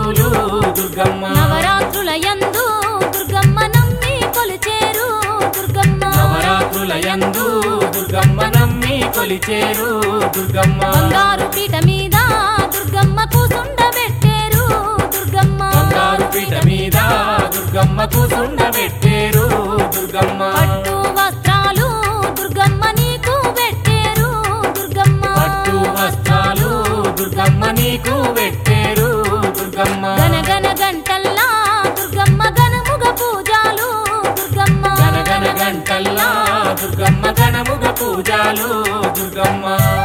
పొద్దులు దుర్గమ్మ నవరాత్రుల యందు దుర్గమ్మ నమ్మి కొలిచేరు దుర్గమ్మ నవరాత్రుల యందు దుర్గమ్మ నమ్మి కొలిచేరు దుర్గమ్మ బంగారు పీట మీద దుర్గమ్మ కూసుండబెట్టేరు దుర్గమ్మ బంగారు పీట మీద దుర్గమ్మ కూసుండబెట్టేరు దుర్గమ్మ పట్టు వస్త్రాలు దుర్గమ్మ నీకు పెట్టేరు దుర్గమ్మ పట్టు వస్త్రాలు దుర్గమ్మ నీకు పెట్టేరు దుర్గమ్మ గనగన గంటల్లా దుర్గమ్మ గనముగ పూజాలు దుర్గమ్మ గనగన గంటల్లా దుర్గమ్మ గణముగ పూజాలు దుర్గమ్మ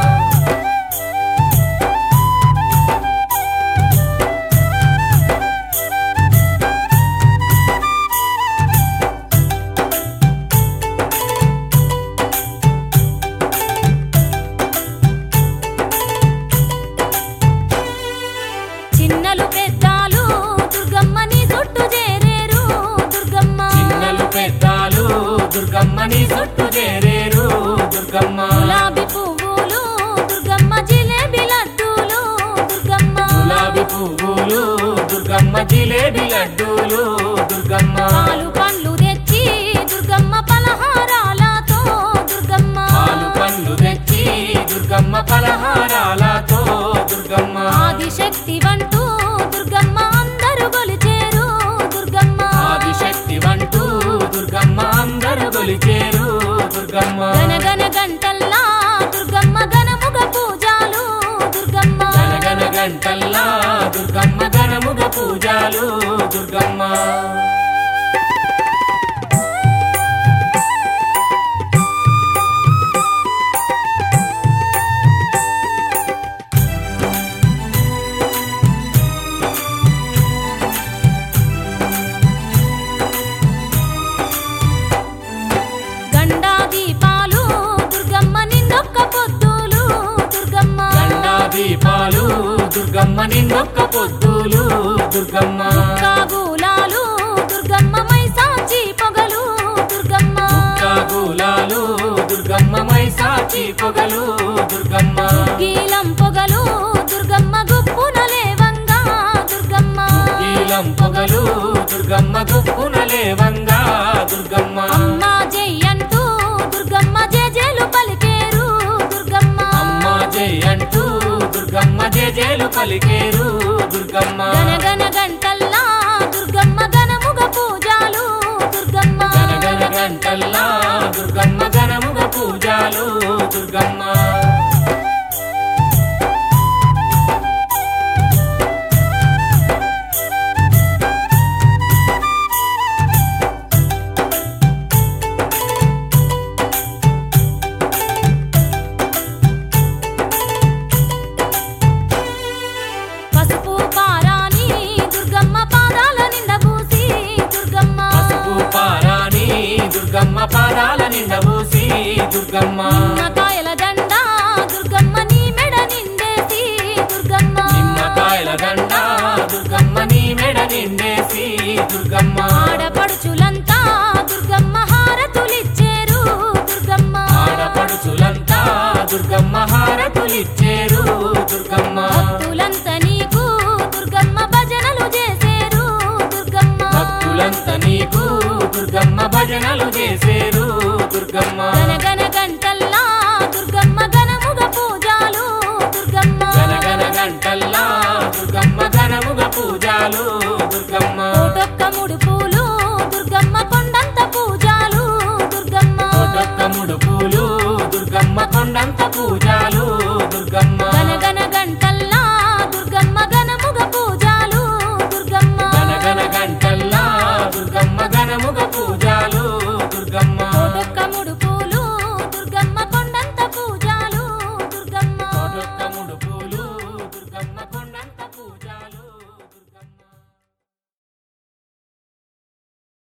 చిన్నలు పెద్దాలు దుర్గమ్మ నీ చుట్టూ చేరేరు దుర్గమ్మ చిన్నలు పెద్దాలు దుర్గమ్మ నీ చుట్టూ చేరేరు దుర్గమ్మ గులాబీ పువ్వులు దుర్గమ్మ జిలేబీ లడ్డూలు దుర్గమ్మ గులాబీ పువ్వులు దుర్గమ్మ జిలేబీ లడ్డూలు దుర్గమ్మ పాలు పండ్లు తెచ్చి దుర్గమ్మ పలహారాలతో దుర్గమ్మ పాలు పండ్లు తెచ్చి దుర్గమ్మ పలహారాలతో దుర్గమ్మ ఆదిశక్తి వంటూ దుర్గమ్మ అందరూ గొలిచేరు దుర్గమ్మ ఆదిశక్తి వంటూ దుర్గమ్మ అందరు గొలిచేరు దుర్గమ్మ గనగన గంటల్లా దుర్గమ్మ గనముగ పూజాలు దుర్గమ్మ గనగన గంటల్లా దుర్గమ్మ గణముగ పూజాలు దుర్గమ్మ గండా దీపాలు దుర్గమ్మ నిండొక్క పొద్దులు దుర్గమ్మ గండా దీపాలు దుర్గమ్మ నిన్నొక్క పొద్దులు దుర్గమ్మ కాగులాలు దుర్గమ్మ మైసాచి పొగలు దుర్గమ్మ కాగులాలు దుర్గమ్మ మైసాచి పొగలు దుర్గమ్మ గీలం పొగలు దుర్గమ్మ గుప్పున లేవంగా దుర్గమ్మ ఈలం పొగలు దుర్గమ్మ గుప్పున లేవంగా దుర్గమ్మ అమ్మ జయ్యంటూ దుర్గమ్మ జేజేలు పలికేరు దుర్గమ్మ అమ్మ జై అంటూ దుర్గమ్మ జేజేలు పలికేరు దుర్గమ్మ గనగన గంటల్లా దుర్గమ్మ గనముగ పూజాలు దుర్గమ్మ గనగన గంటల్లా దుర్గమ్మ గణముగ పూజాలు దుర్గమ్మ పసుపు పారాని దుర్గమ్మ పాదాల నిండా పూసి దుర్గమ్మ పసుపు పారాని దుర్గమ్మ పాదాల నిండబూసి దుర్గమ్మ నిమ్మకాయల దండ దుర్గమ్మ నీ మెడ నిండేసి దుర్గమ్మ నిమ్మకాయల దండ దుర్గమ్మ నీ మెడ నిండేసి దుర్గమ్మ ఆడపడుచులంతా దుర్గమ్మ హారతులిచ్చేరు దుర్గమ్మ ఆడపడుచులంతా దుర్గమ్మ హారతులిచ్చేరు దుర్గమ్మ భక్తులంతా నీకు దుర్గమ్మ భజనలు చేసేరు దుర్గమ్మ భక్తులంతా నీకు దుర్గమ్మ భజనలు చేసేరు దుర్గమ్మ గన